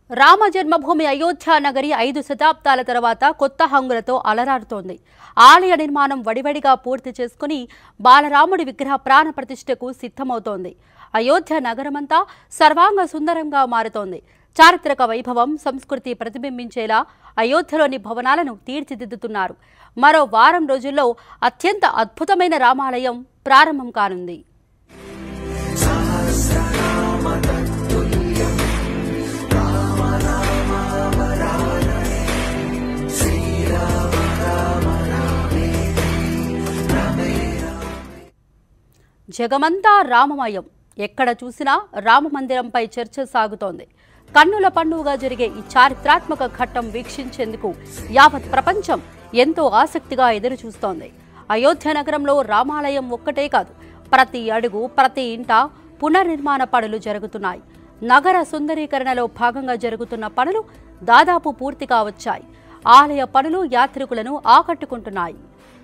రామ జన్మభూమి అయోధ్య నగరి ఐదు శతాబ్దాల తర్వాత కొత్త హంగులతో అలరారుతోంది ఆలయ నిర్మాణం వడివడిగా పూర్తి చేసుకుని బాలరాముడి విగ్రహ ప్రాణ ప్రతిష్టకు సిద్ధమవుతోంది అయోధ్య నగరమంతా సర్వాంగ సుందరంగా మారుతోంది చారిత్రక వైభవం సంస్కృతి ప్రతిబింబించేలా అయోధ్యలోని భవనాలను తీర్చిదిద్దుతున్నారు మరో వారం రోజుల్లో అత్యంత అద్భుతమైన రామాలయం ప్రారంభం కానుంది జగమంతా రామమయం ఎక్కడ చూసినా రామమందిరంపై చర్చ సాగుతోంది కన్నుల పండుగగా జరిగే ఈ చారిత్రాత్మక ఘట్టం వీక్షించేందుకు యావత్ ప్రపంచం ఎంతో ఆసక్తిగా ఎదురు చూస్తోంది అయోధ్య నగరంలో రామాలయం ఒక్కటే కాదు ప్రతి అడుగు ప్రతి ఇంట పునర్నిర్మాణ పనులు జరుగుతున్నాయి నగర సుందరీకరణలో భాగంగా జరుగుతున్న పనులు దాదాపు పూర్తిగా వచ్చాయి ఆలయ పనులు యాత్రికులను ఆకట్టుకుంటున్నాయి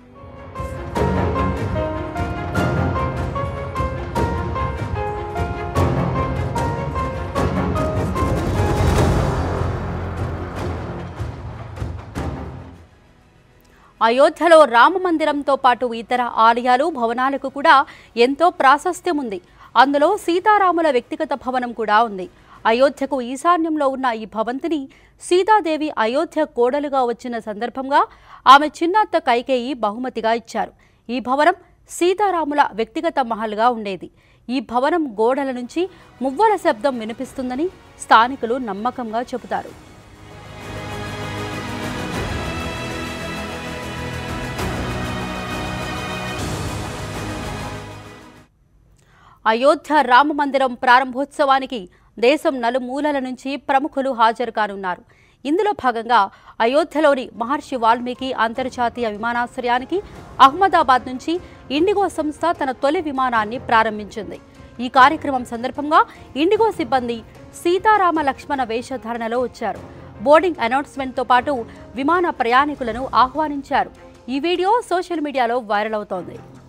అయోధ్యలో రామ మందిరంతో పాటు ఇతర ఆలయాలు భవనాలకు కూడా ఎంతో ప్రాశస్త్యం ఉంది అందులో సీతారాముల వ్యక్తిగత భవనం కూడా ఉంది అయోధ్యకు ఈశాన్యంలో ఉన్న ఈ భవంతిని సీతాదేవి అయోధ్య కోడలుగా వచ్చిన సందర్భంగా ఆమె చిన్నత్త కైకేయి బహుమతిగా ఇచ్చారు ఈ భవనం సీతారాముల వ్యక్తిగత మహల్గా ఉండేది ఈ భవనం గోడల నుంచి మువ్వల శబ్దం వినిపిస్తుందని స్థానికులు నమ్మకంగా చెబుతారు అయోధ్య రామ మందిరం ప్రారంభోత్సవానికి దేశం నలుమూలల నుంచి ప్రముఖులు హాజరు కానున్నారు ఇందులో భాగంగా అయోధ్యలోని మహర్షి వాల్మీకి అంతర్జాతీయ విమానాశ్రయానికి అహ్మదాబాద్ నుంచి ఇండిగో సంస్థ తన తొలి విమానాన్ని ప్రారంభించింది ఈ కార్యక్రమం సందర్భంగా ఇండిగో సిబ్బంది సీతారామ లక్ష్మణ వేషధారణలో వచ్చారు బోర్డింగ్ అనౌన్స్మెంట్తో పాటు విమాన ప్రయాణికులను ఆహ్వానించారు ఈ వీడియో సోషల్ మీడియాలో వైరల్ అవుతోంది